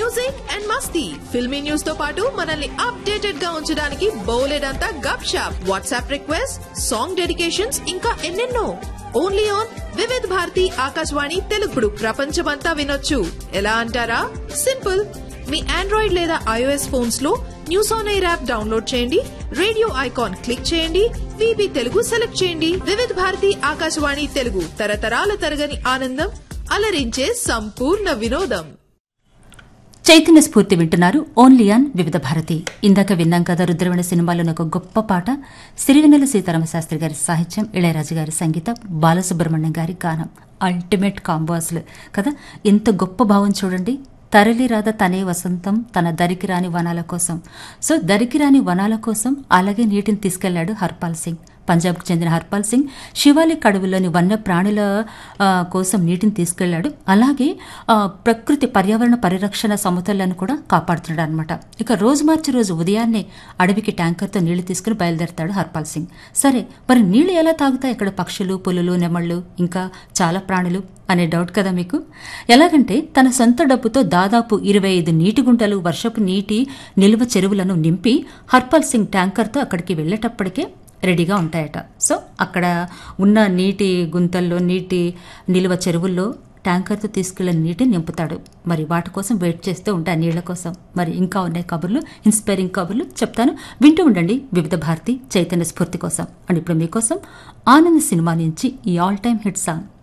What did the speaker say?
music and మస్తీ filmy news తో పాటు మనల్ని అప్డేటెడ్ గా ఉంచడానికి బోలెడంతా gupshup WhatsApp request song dedications ఇంకా ఎన్నెన్నో ఓన్లీ ఆన్ వివిధ్ భారతి ఆకాశవాణి తెలుగుడు ప్రపంచమంతా వినొచ్చు ఎలా అంటారా సింపుల్ మీ ఆండ్రాయిడ్ లేదా ఐఓఎస్ ఫోన్స్ లో news on air app download చేయండి రేడియో ఐకాన్ క్లిక్ చేయండి విబి తెలుగు సెలెక్ట్ చేయండి వివిధ్ భారతి ఆకాశవాణి తెలుగు తరతరాల తరగని ఆనందం అలరించే సంపూర్ణ వినోదం చైతన్య స్ఫూర్తి వింటున్నారు ఓన్లీ ఆన్ వివిధ భారతి ఇందాక విన్నాం కదా రుద్రవణ సినిమాలోని ఒక గొప్ప పాట సిరివెన్నెల సీతారామ శాస్త్రి గారి సాహిత్యం ఇళయరాజు గారి సంగీతం బాలసుబ్రహ్మణ్యం గారి గానం అల్టిమేట్ కాంబో అసలు కదా ఎంత గొప్ప భావం చూడండి తరలి రాధ తనే వసంతం తన దరికి రాని వనాల కోసం సో దరికి రాని వనాల కోసం అలాగే నీటిని తీసుకెళ్లాడు హర్పాల్ సింగ్ పంజాబ్కు చెందిన హర్పాల్ సింగ్ శివాలిక్ అడవుల్లోని వన్య ప్రాణుల ఆ, కోసం నీటిని తీసుకెళ్లాడు అలాగే ఆ, ప్రకృతి పర్యావరణ పరిరక్షణ సమతుల్యాన్ని కూడా కాపాడుతున్నాడు అనమాట ఇక రోజు మార్చి రోజు ఉదయాన్నే అడవికి ట్యాంకర్తో నీళ్లు తీసుకుని బయలుదేరతాడు హర్పాల్ సింగ్ సరే మరి నీళ్లు ఎలా తాగుతాయి ఇక్కడ పక్షులు పులులు నెమళ్ళు ఇంకా చాలా ప్రాణులు అనే డౌట్ కదా మీకు ఎలాగంటే తన సొంత డబ్బుతో దాదాపు ఇరవై ఐదు నీటి గుంటలు వర్షపు నీటి నిల్వ చెరువులను నింపి హర్పాల్ సింగ్ ట్యాంకర్తో అక్కడికి వెళ్ళేటప్పటికే రెడీగా ఉంటాయట సో అక్కడ ఉన్న నీటి గుంతల్లో నీటి నిల్వ చెరువుల్లో ట్యాంకర్తో తీసుకెళ్లిన నీటిని నింపుతాడు మరి వాటి కోసం వెయిట్ చేస్తూ ఉంటాయి నీళ్ల కోసం మరి ఇంకా ఉన్నాయి కబుర్లు ఇన్స్పైరింగ్ కబుర్లు చెప్తాను వింటూ ఉండండి వివిధ భారతి చైతన్య స్ఫూర్తి కోసం అండ్ ఇప్పుడు మీకోసం ఆనంద్ సినిమా నుంచి ఈ ఆల్ టైమ్ హిట్ సాంగ్